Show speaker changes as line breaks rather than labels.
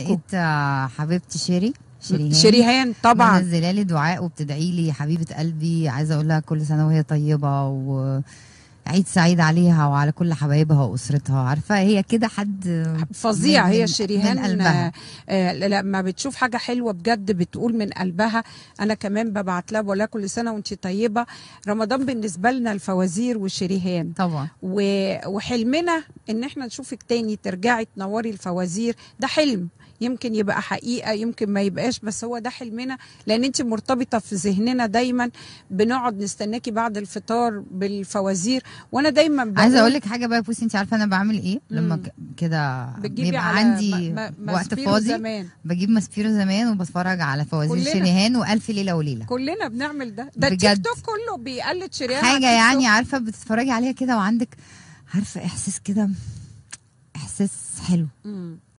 لقيت آه، حبيبتي شيري شيريهان
شريهان طبعا
منزله لي دعاء وبتدعي لي حبيبه قلبي عايزه اقول لها كل سنه وهي طيبه وعيد سعيد عليها وعلى كل حبايبها واسرتها عارفه هي كده حد
فظيع
من-
هي
من
شريهان
قلبها.
آه، آه، لما بتشوف حاجه حلوه بجد بتقول من قلبها انا كمان ببعت لها بقول لها كل سنه وانت طيبه رمضان بالنسبه لنا الفوازير والشريهان
طبعا
و- وحلمنا ان احنا نشوفك تاني ترجعي تنوري الفوازير ده حلم يمكن يبقى حقيقه يمكن ما يبقاش بس هو ده حلمنا لان انت مرتبطه في ذهننا دايما بنقعد نستناكي بعد الفطار بالفوازير وانا دايما بقول
عايزه اقول لك حاجه بقى يا بوسي انت عارفه انا بعمل ايه لما
مم.
ك- كده
بتجيبي
بيبقى
على
عندي
م- م-
وقت
مسبيرو
فاضي
زمان
بجيب مسبيرو زمان وبتفرج على فوازير
كلنا.
شريهان والف ليله وليله
كلنا بنعمل ده ده التيك
بجد.
توك كله بيقلد شريان على
حاجه
التيك
يعني
توك.
عارفه بتتفرجي عليها كده وعندك عارفه احساس كده احساس حلو
مم.